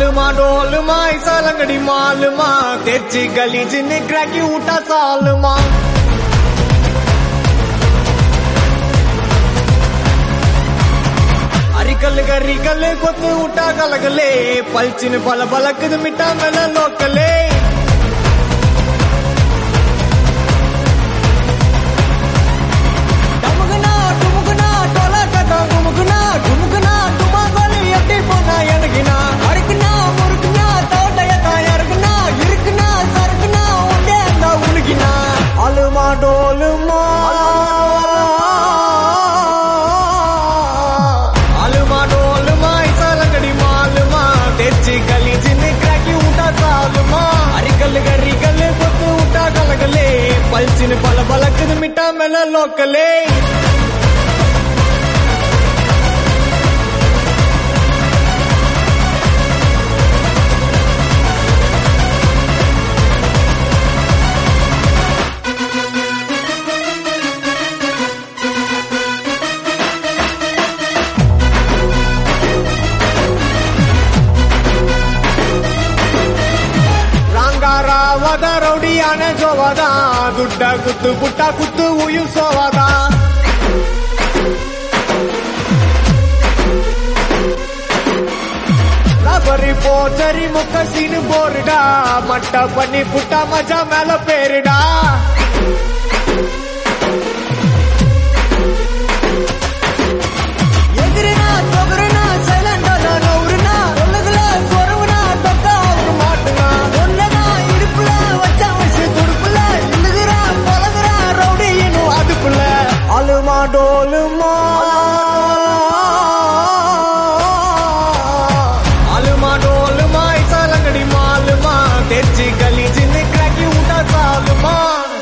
आलमा डोलमा ऐसा लंगड़ी मालमा तेची गली जिने क्रैकी उठा सालमा అరికల్ గరికల్ కొత్త ఉటా కలగలే పల్చిన బల బలకదు మిఠా మెల లోకలే டமுகுனா, டுமுகுனா, டொலக்கட்டா குமுகுனா, டுமுகுனா, டுமாங்கோலி எட்டி போனா எனக்குனா. அறுக்குனா, முறுக்குனா, தோட்டையத்தா இறக்குனா, இருக்குனா, சறுக்குனா, உண்டே அந்த உனக்கினா. அலுமா டோலுமா அலுமா டோலுமா இசாலங்கடி மாலுமா తెచ్చి గలీజిని క్రాకి ఉంటా చాలుమా అరికల్ గరికల్ కొత్త ఉంటా కలగలే పల్చిన బల బలకదు మిఠా మెల లోకలే ರಂಗಾರಾವದ ರೌಡಿಯಾನೆ ಜೋವದ ದುಡ್ಡ ಕುತ್ತು ಪುಟ್ಟ ಕುತ್ತು ಉಯಿಸೋವದ ரபரி போச்சரி முக்க சீனு போருடா மட்ட பண்ணி புட்டா மஜா மேல பேருடா எதிரினா தொகுருனா சைலண்டா நவுருனா ஒண்ணுதுல சொருவுனா தொக்கா ஒரு மாட்டுனா ஒன்னதா இடுப்புல வச்சா வச்சு துடுப்புல இழுகுறா பழகுறா ரவுடி இன்னும் அதுக்குள்ள அலுமா டோலுமா அலுமா டோலுமா இசாலங்கடி மாலுமா తెచ్చి గలీజిని క్రాకి ఉంటా చాలుమా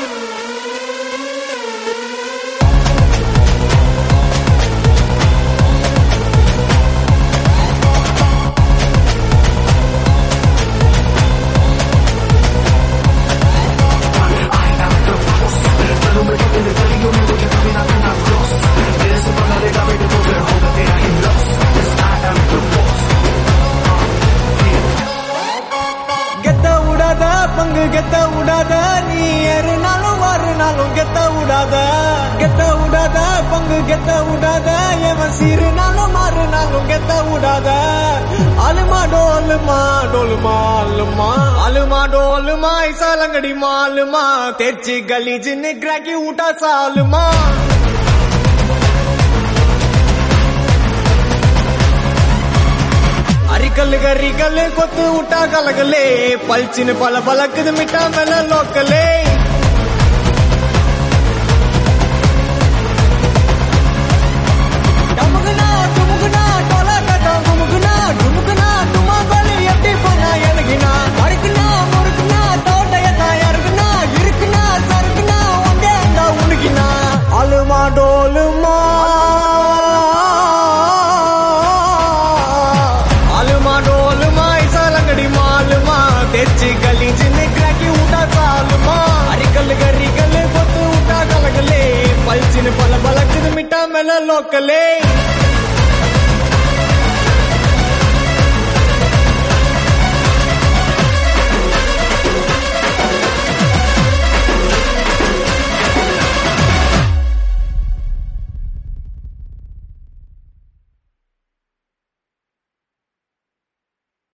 கெத்த விடாத பங்கு கெத்த விடாத நீ ஏறுனாலும் மாறுனாலும் கெத்த விடாத கெத்த விடாத பங்கு கெத்த விடாத எவன் சீருனாலும் மாறுனாலும் கெத்த விடாத அலுமா டோலுமா டோலுமா அலுமா அலுமா டோலுமா இசாலங்கடி மாலுமா తెచ్చి గలీజిని క్రాకి ఊటా సాలుమా అరికల్ గరికల్ కొత్త ఉట్టా కలగలే పల్చిన పల పలకదు మిఠా మెల లోకలే டமுகுனா, டுமுகுனா, டொலக்கட்டா குமுகுனா, டுமுகுனா, டுமாங்கோலி எட்டி போனா எனக்குனா. அறுக்குனா, முறுக்குனா, தோட்டையத்தா இறக்குனா, இருக்குனா, சறுக்குனா, உண்டே அந்த உனக்கினா. அலுமா டோலுமா అలుమా డోలుమా ఇసాలంగడి మాలుమా తెచ్చి గలీజిని క్రాకి ఉంటా చాలుమా అరికల్ గరికల్ కొత్త ఉంటా కలగలే పల్చిన పల బలకదు మిఠా మెల లోకలే